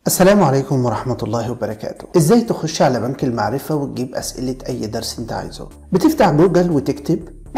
السلام عليكم ورحمة الله وبركاته ازاي تخش على بنك المعرفة وتجيب اسئلة اي درس انت عايزه بتفتح جوجل وتكتب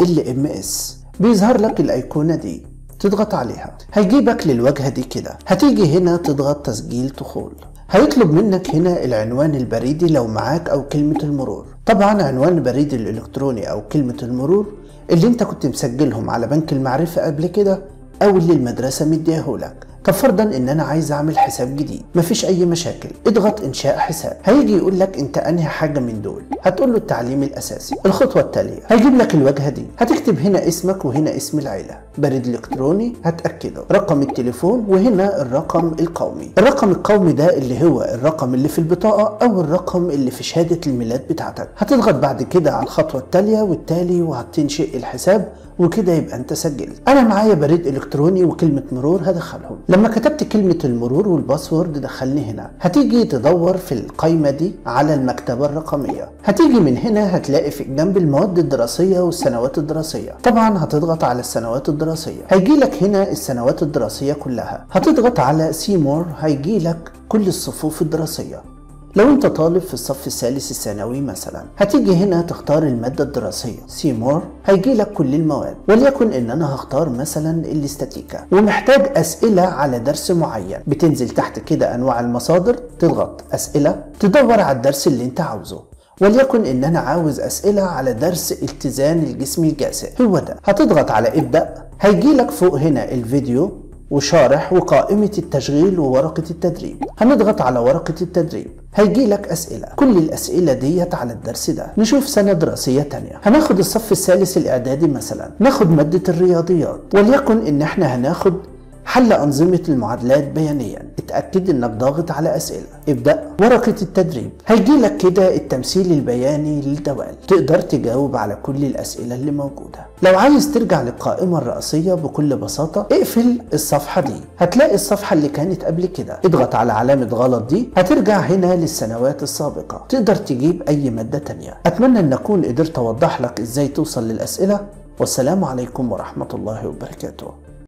LMS بيظهر لك الايقونة دي تضغط عليها هيجيبك للواجهة دي كده هتيجي هنا تضغط تسجيل دخول هيطلب منك هنا العنوان البريدي لو معاك او كلمة المرور طبعا عنوان البريد الالكتروني او كلمة المرور اللي انت كنت مسجلهم على بنك المعرفة قبل كده او اللي المدرسة مديهولك طب فرضا ان انا عايز اعمل حساب جديد مفيش اي مشاكل اضغط انشاء حساب هيجي يقول لك انت انهي حاجه من دول هتقول له التعليم الاساسي الخطوه التاليه هيجيب لك الواجهه دي هتكتب هنا اسمك وهنا اسم العيله بريد الكتروني هتاكده رقم التليفون وهنا الرقم القومي الرقم القومي ده اللي هو الرقم اللي في البطاقه او الرقم اللي في شهاده الميلاد بتاعتك هتضغط بعد كده على الخطوه التاليه والتالي وهتنشئ الحساب وكده يبقى انت سجلت انا معايا بريد الكتروني وكلمه مرور هدخلهم لما كتبت كلمه المرور والباسورد دخلني هنا هتيجي تدور في القائمه دي على المكتبه الرقميه هتيجي من هنا هتلاقي في جنب المواد الدراسيه والسنوات الدراسيه طبعا هتضغط على السنوات الدراسيه هيجي لك هنا السنوات الدراسيه كلها هتضغط على سيمور هيجي لك كل الصفوف الدراسيه لو انت طالب في الصف الثالث الثانوي مثلا هتيجي هنا تختار المادة الدراسية سيمور هيجي لك كل المواد وليكن ان انا هختار مثلا الاستاتيكا ومحتاج اسئلة على درس معين بتنزل تحت كده انواع المصادر تضغط اسئلة تدور على الدرس اللي انت عاوزه وليكن ان انا عاوز اسئلة على درس اتزان الجسم الجاسئ هو ده هتضغط على ابدأ هيجي لك فوق هنا الفيديو وشارح وقائمة التشغيل وورقة التدريب هنضغط على ورقة التدريب هيجي لك أسئلة كل الأسئلة ديت على الدرس ده نشوف سنة دراسية تانية هناخد الصف الثالث الإعدادي مثلا ناخد مادة الرياضيات وليكن إن إحنا هناخد حل أنظمة المعادلات بيانيا اتأكد إنك ضاغط على أسئلة ابدأ ورقة التدريب هيجي لك كده التمثيل البياني للدوال تقدر تجاوب على كل الأسئلة اللي موجودة لو عايز ترجع للقائمة الرئيسية بكل بساطة اقفل الصفحة دي هتلاقي الصفحة اللي كانت قبل كده اضغط على علامة غلط دي هترجع هنا للسنوات السابقة تقدر تجيب أي مادة تانية أتمنى أن أكون قدرت أوضح لك إزاي توصل للأسئلة والسلام عليكم ورحمة الله وبركاته